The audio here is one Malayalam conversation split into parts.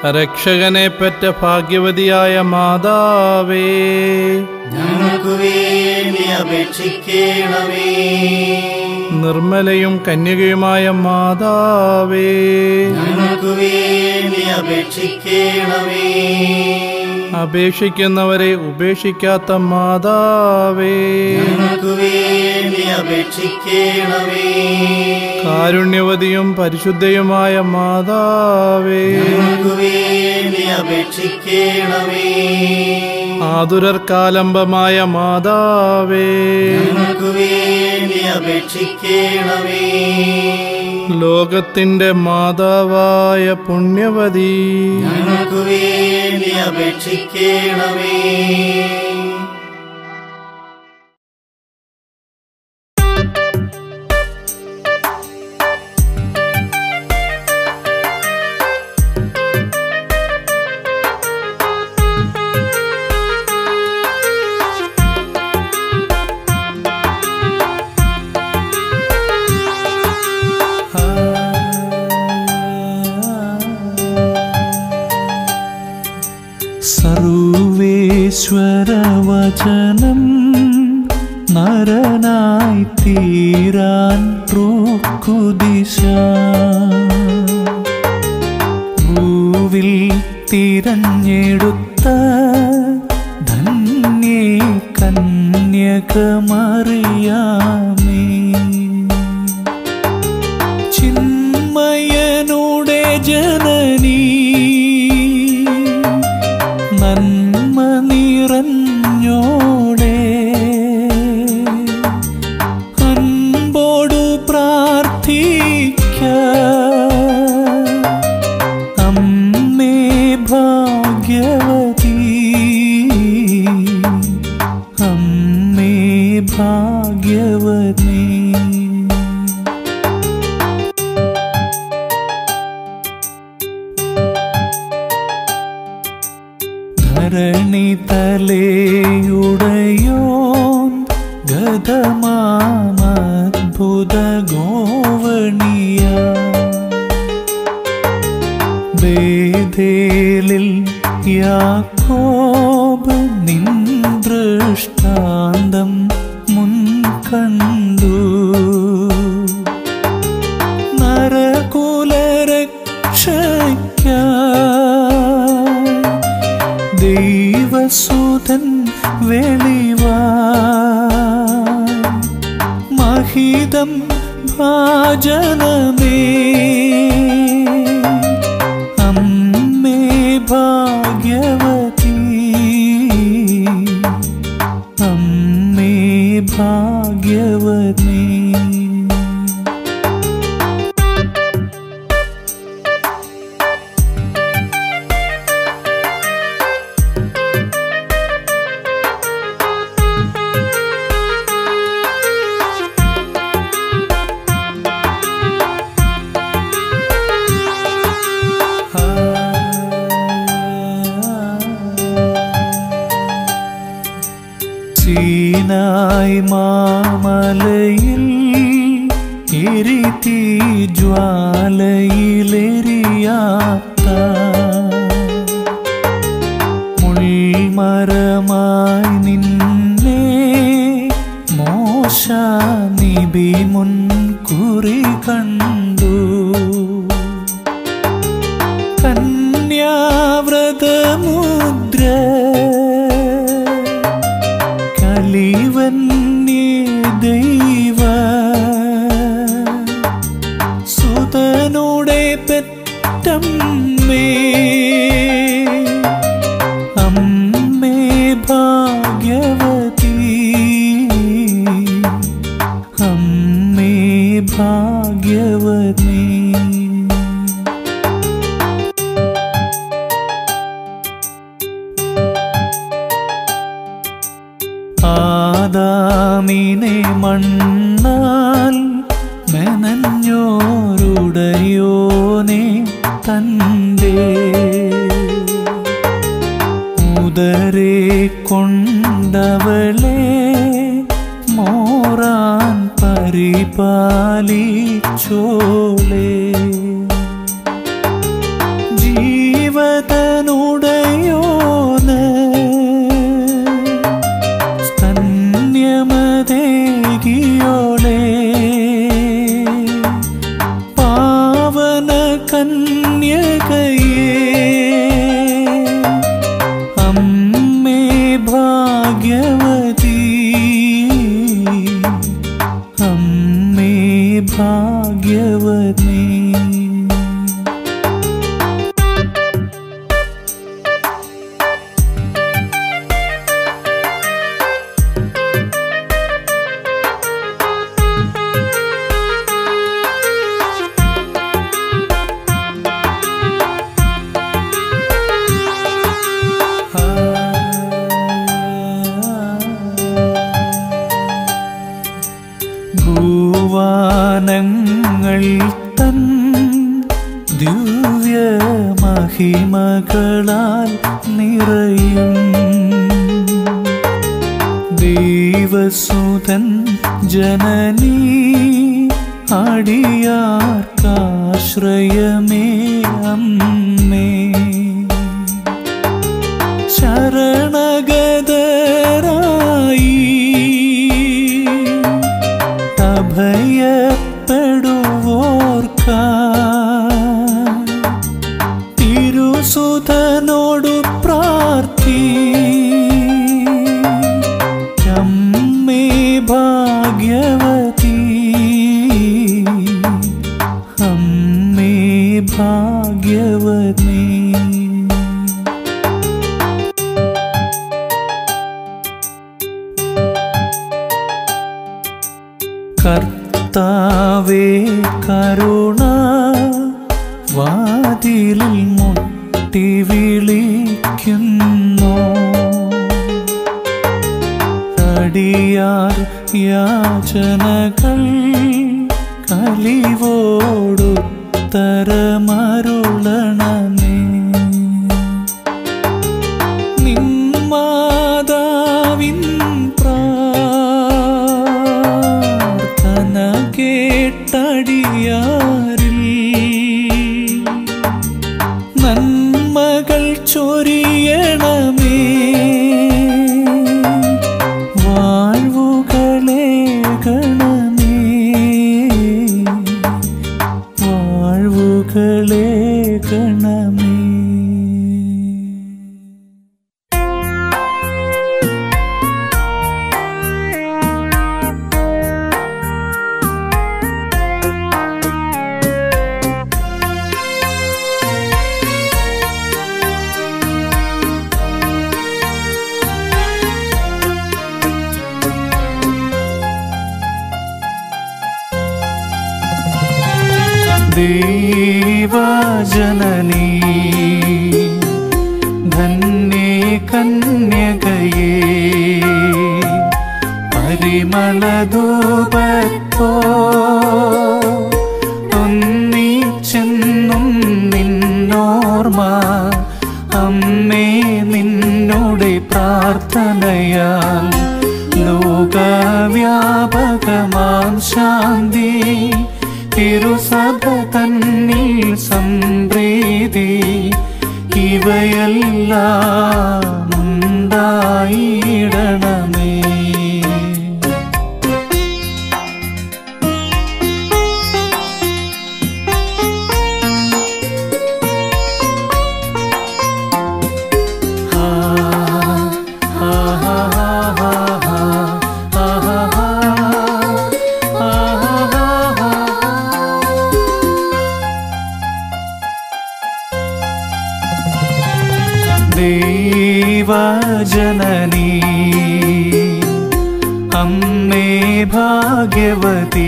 രക്ഷകനെ പെറ്റ ഭാഗ്യവതിയായ മാതാവേ ഞങ്ങൾക്കു വേണ്ടി അപേക്ഷിക്കണമേ നിർമ്മലയും കന്യകയുമായ മാതാവേ ഞങ്ങൾക്കു വേണ്ടി അപേക്ഷിക്കണമേ അപേക്ഷിക്കുന്നവരെ ഉപേക്ഷിക്കാത്ത മാതാവേ ഞങ്ങൾക്കു വേണ്ടി അപേക്ഷിക്കണമേ കാരുണ്യവതിയും പരിശുദ്ധയുമായ മാതാവേ ഞങ്ങൾക്കു വേണ്ടി അപേക്ഷിക്കണമേ ആതുരർക്കാലംബമായ മാതാവേ ഞങ്ങൾക്കു വേണ്ടി അപേക്ഷിക്കണമേ ലോകത്തിന്റെ മാതാവായ പുണ്യവതി ഞങ്ങൾക്കു വേണ്ടി അപേക്ഷിക്കണമേ സർവേശ്വരവചനം നരനായി തീരാൻ റുക്കുദിശ ഭൂവിൽ തിരഞ്ഞെടുത്ത ധന്യേ കന്യകമറിയാമേ ചിന്മയനുടെ ജനനീ നന്മ നിറഞ്ഞോടെ അൻപോടു പ്രാർത്ഥിക്ക അമ്മേ ഭാഗ്യവതി അമ്മേ ഭാഗ്യവതി ധരണി തലയുടയോൻ ഗതമാമദ്ഭുത ഗോവണിയ ബേദേലിൽ യാക്കോബ് നിൻ ദൃഷ്ടാന്തം മുൻകണ്ടു നരകുലരക്ഷയ്ക്ക ദൈവസുതൻ വെളിവാ മഹിതം ഭാജനമേ അമ്മേ ഭാഗ്യവതി അമ്മേ ഭാഗ്യവതി സീനായി മാമലയിൽ എരിതി ജ്വാലയിലെരിയാത്ത മുൾമരമായി നിന്നെ മോശ നിബി മുൻകുറി കണ്ടു കന്യാവ്രതമുദ്ര കലിവന്യേ ദൈവ സുതനുടെ പെറ്റമ്മേ അമ്മേ ഭാഗ്യവതി അമ്മേ ഭാഗ്യവതി ആദാമിനെ മണ്ണാൽ മെനഞ്ഞോരുടയോനെ തൻ്റെ ഉദരെ കൊണ്ടവളെ മോറാൻ പരിപാലിച്ചോളേ ജീവദായിനിയാം ഭാഗ്യവനേ ഭൂവാനങ്ങൾ തൻ ദിവ്യ മഹിമകളാൽ നിറയും ദൈവസുതൻ ജനനീ അടിയാർക്കാശ്രയമേ അമ്മേ ശരണഗതരായി അഭയപ്പെടുവോർക്ക തിരുസുധനോടു പ്രാർത്ഥി അമ്മേ ഭാഗ്യവതി അമ്മേ ഭാഗ്യവതി കർത്താവേ കരുണ വാതിലിൽ മുട്ടി വിളിക്കുന്നു അടിയാർ യാചനകൾ കലിവോടു തരമരുളണമേ നിന്മാതാവിൻ പ്രാർത്ഥന കേട്ടടിയാരിൽ നന്മകൾ ചൊരിയണമേ വാഴ്വുകളെ ഗണമേ വാഴ്വുകളെ ഗണമേ ദേവജനനീ ധന്യേ കന്യകയേ പരിമളധൂപത്തോ ഒന്നിച്ചെന്നും നിന്നോർമ്മ അമ്മേ നിന്നോടെ പ്രാർത്ഥനയാൽ ലോകവ്യാപകമാം ശാന്തി തിരുസഭ തന്നിൽ സംപ്രീതി ഇവയെല്ലാം ഉണ്ടായിടണമേ ദേവജനനീ അമ്മേ ഭാഗ്യവതി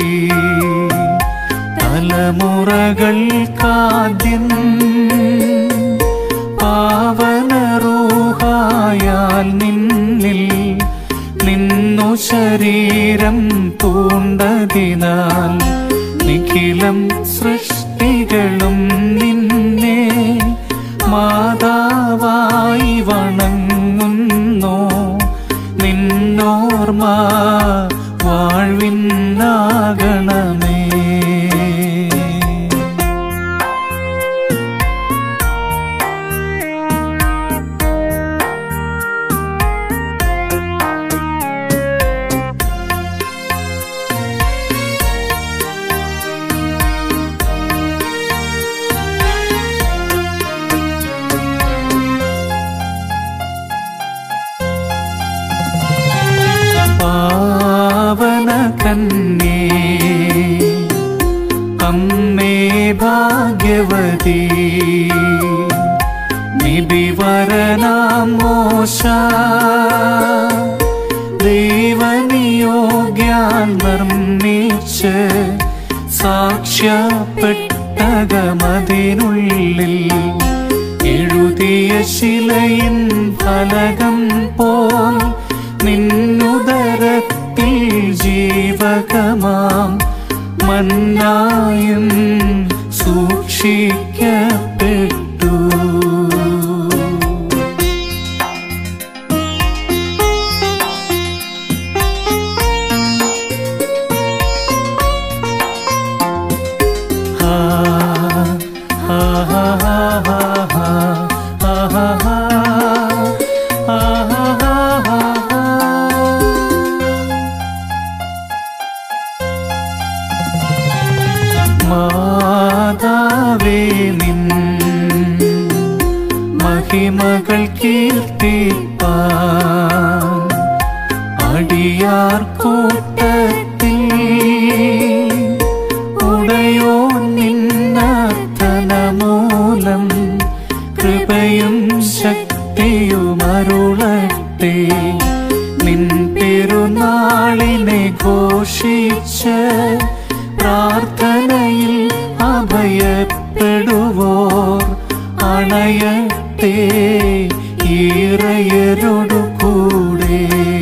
തലമുറകൾക്കാദ്യം പാവനറൂഹായാൽ നിന്നിൽ നിന്നു ശരീരം പൂണ്ടതിനാൽ നിഖിലം സൃഷ്ടികളും നിന്നെ മാതാവായി വണങ്ങുന്നു നിന്നോർമ്മ വാഴ്വിന്നാകണമേ പുണ്യവതി നിബിവരനാം മോശ ദൈവനിയോഗ്യാൽ നിർമ്മിച്ച് സാക്ഷ്യപ്പെട്ടകമതിനുള്ളിൽ എഴുതിയ ശിലയിൻ ഫലകം പോൽ നിന്നുദരത്തിൽ ജീവകമാം മന്നായും സൂക്ഷിക്കപ്പെട്ടു മാതാവേ നിൻ മഹിമകൾ കീർത്തിപ്പാൻ അടിയാർ കൂട്ടത്തിൽ ഉടയോ നിന്നത്തനമൂലം കൃപയും ശക്തിയും അരുളട്ടെ നിൻ പെരുന്നാളിനെ ഘോഷിച്ച് പ്രാർത്ഥനയിൽ അഭയപ്പെടുവോർ അണയട്ടെ ഈറയരോടു കൂടെ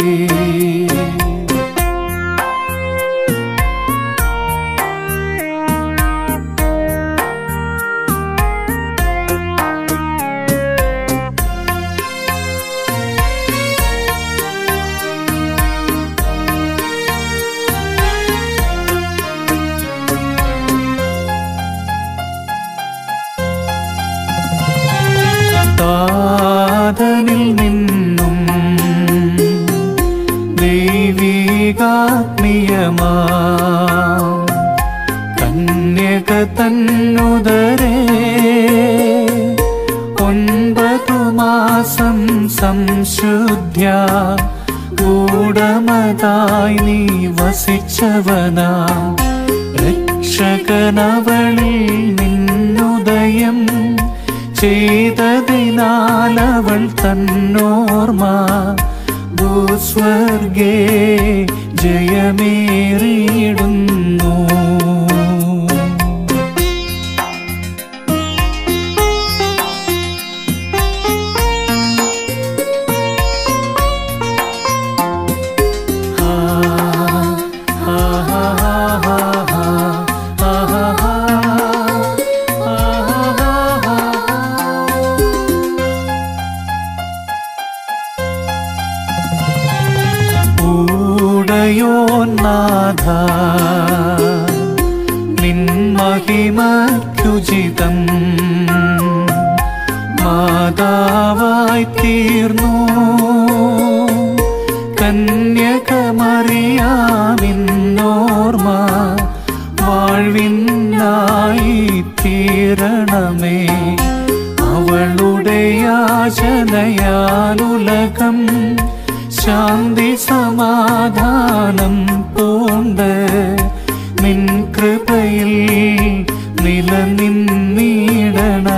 താതനിൽ നിന്നും ദൈവികാത്മീയമാ കന്യക തന്നുദരേ ഒൻപതു മാസം സംശുദ്ധ്യ ഗൂഢമതായി നീ വസിച്ചവനാ രക്ഷകനവളിൽ നിന്നുദയം ചെയ്തതിനാലവൾ തന്നോർമ്മ ഭൂസ്വർഗേ ജയമേറിയിടുന്നു ൂടയോന്നാഥ നിൻ മഹിമക്കുചിതം മാതാവായി തീർന്നു കന്യകമറിയാമിന്നോർമ്മ വാഴ്വിനായി തീരണമേ അവളുടെ യാചനയാലുലകം ശാന്തി സമാധാനം പൂണ്ട് നിൻ കൃപയിൽ നിലനിന്നിടണമേ